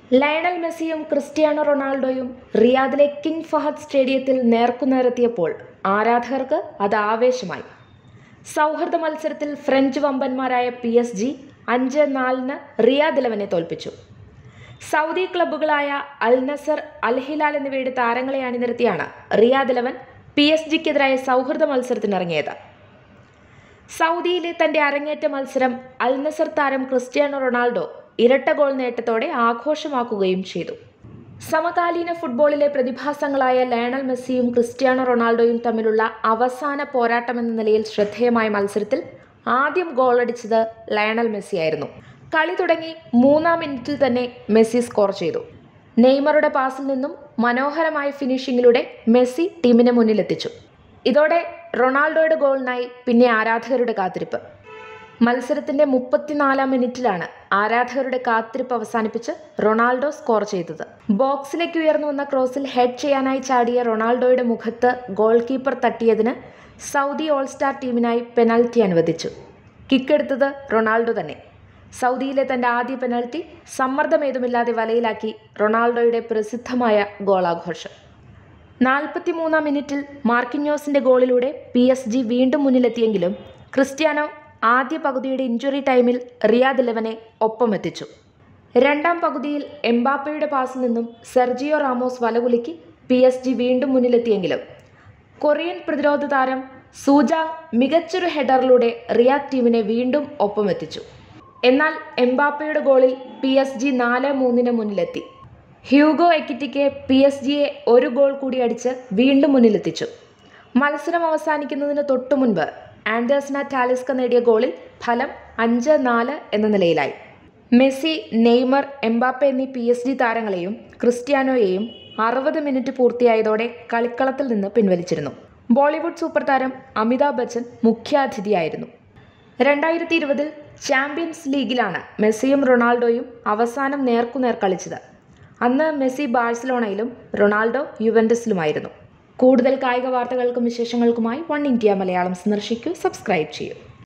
Lionel മെസ്സിയും Cristiano റൊണാൾഡോയും റിയാദിലെ king Fahad സ്റ്റേഡിയത്തിൽ നേർക്കുനേരെത്തിയപ്പോൾ ആരാധകർക്ക് അത് ആവേശമായി സൗഹൃദ മത്സരത്തിൽ ഫ്രഞ്ച് വമ്പന്മാരായ പി എസ് ജി അഞ്ച് നാലിന് റിയാദ് ഇലവനെ തോൽപ്പിച്ചു സൗദി ക്ലബ്ബുകളായ അൽ നസർ അൽ ഹിലാൽ എന്നിവയുടെ താരങ്ങളെ അണിനിരത്തിയാണ് റിയാദ് ഇലവൻ പി എസ് ജിക്കെതിരായ സൗഹൃദ മത്സരത്തിനിറങ്ങിയത് സൗദിയിലെ തന്റെ അരങ്ങേറ്റ മത്സരം അൽ നസർ താരം ക്രിസ്ത്യാനോ റൊണാൾഡോ ഇരട്ട ഗോൾ നേട്ടത്തോടെ ആഘോഷമാക്കുകയും ചെയ്തു സമകാലീന ഫുട്ബോളിലെ പ്രതിഭാസങ്ങളായ ലയണൽ മെസ്സിയും ക്രിസ്ത്യാനോ റൊണാൾഡോയും തമ്മിലുള്ള അവസാന പോരാട്ടമെന്ന നിലയിൽ ശ്രദ്ധേയമായ മത്സരത്തിൽ ആദ്യം ഗോളടിച്ചത് ലയണൽ മെസ്സിയായിരുന്നു കളി തുടങ്ങി മൂന്നാം മിനിറ്റിൽ തന്നെ മെസ്സി സ്കോർ ചെയ്തു നെയ്മറുടെ പാസിൽ നിന്നും മനോഹരമായ ഫിനിഷിങ്ങിലൂടെ മെസ്സി ടീമിനെ മുന്നിലെത്തിച്ചു ഇതോടെ റൊണാൾഡോയുടെ ഗോളിനായി പിന്നെ ആരാധകരുടെ കാത്തിരിപ്പ് മത്സരത്തിന്റെ മുപ്പത്തിനാലാം മിനിറ്റിലാണ് ആരാധകരുടെ കാത്തിരിപ്പ് അവസാനിപ്പിച്ച് റൊണാൾഡോ സ്കോർ ചെയ്തത് ബോക്സിലേക്ക് ഉയർന്നു വന്ന ക്രോസിൽ ഹെഡ് ചെയ്യാനായി ചാടിയ റൊണാൾഡോയുടെ മുഖത്ത് ഗോൾ കീപ്പർ തട്ടിയതിന് സൗദി ഓൾ സ്റ്റാർ ടീമിനായി പെനാൽറ്റി അനുവദിച്ചു കിക്കെടുത്തത് റൊണാൾഡോ തന്നെ സൗദിയിലെ തന്റെ ആദ്യ പെനാൽറ്റി സമ്മർദ്ദമേതുമില്ലാതെ വലയിലാക്കി റൊണാൾഡോയുടെ പ്രസിദ്ധമായ ഗോളാഘോഷം നാൽപ്പത്തിമൂന്നാം മിനിറ്റിൽ മാർക്കിന്യോസിന്റെ ഗോളിലൂടെ പി എസ് ജി വീണ്ടും മുന്നിലെത്തിയെങ്കിലും ക്രിസ്ത്യാനോ ആദ്യ പകുതിയുടെ ഇഞ്ചുറി ടൈമിൽ റിയാദ് ഇലവനെ ഒപ്പമെത്തിച്ചു രണ്ടാം പകുതിയിൽ എംബാപ്പയുടെ പാസിൽ നിന്നും സെർജിയോ റാമോസ് വലകുലുക്കി പി എസ് ജി വീണ്ടും മുന്നിലെത്തിയെങ്കിലും കൊറിയൻ പ്രതിരോധ താരം സൂജാങ് മികച്ചൊരു ഹെഡറിലൂടെ റിയാദ് ടീമിനെ വീണ്ടും ഒപ്പമെത്തിച്ചു എന്നാൽ എംബാപ്പയുടെ ഗോളിൽ പി എസ് ജി നാല് മൂന്നിന് മുന്നിലെത്തി ഹ്യൂഗോ എക്കിറ്റിക്ക് പി എസ് ജിയെ ഒരു ഗോൾ കൂടി അടിച്ച് വീണ്ടും മുന്നിലെത്തിച്ചു മത്സരം അവസാനിക്കുന്നതിന് തൊട്ടു മുൻപ് ആൻഡേഴ്സന ടാലിസ്ക നേടിയ ഗോളിൽ ഫലം അഞ്ച് നാല് എന്ന നിലയിലായി മെസ്സി നെയ്മർ എംബാപ്പ എന്നീ പി എസ് ജി താരങ്ങളെയും ക്രിസ്ത്യാനോയെയും അറുപത് മിനിറ്റ് പൂർത്തിയായതോടെ കളിക്കളത്തിൽ നിന്ന് പിൻവലിച്ചിരുന്നു ബോളിവുഡ് സൂപ്പർ താരം അമിതാഭ് ബച്ചൻ മുഖ്യാതിഥിയായിരുന്നു രണ്ടായിരത്തി ഇരുപതിൽ ചാമ്പ്യൻസ് ലീഗിലാണ് മെസ്സിയും റൊണാൾഡോയും അവസാനം നേർക്കുനേർ കളിച്ചത് അന്ന് മെസ്സി ബാഴ്സലോണയിലും റൊണാൾഡോ യുവൻഡസിലുമായിരുന്നു കൂടുതൽ കായിക വാർത്തകൾക്കും വിശേഷങ്ങൾക്കുമായി വൺ ഇന്ത്യ മലയാളം സന്ദർശിക്കൂ സബ്സ്ക്രൈബ് ചെയ്യൂ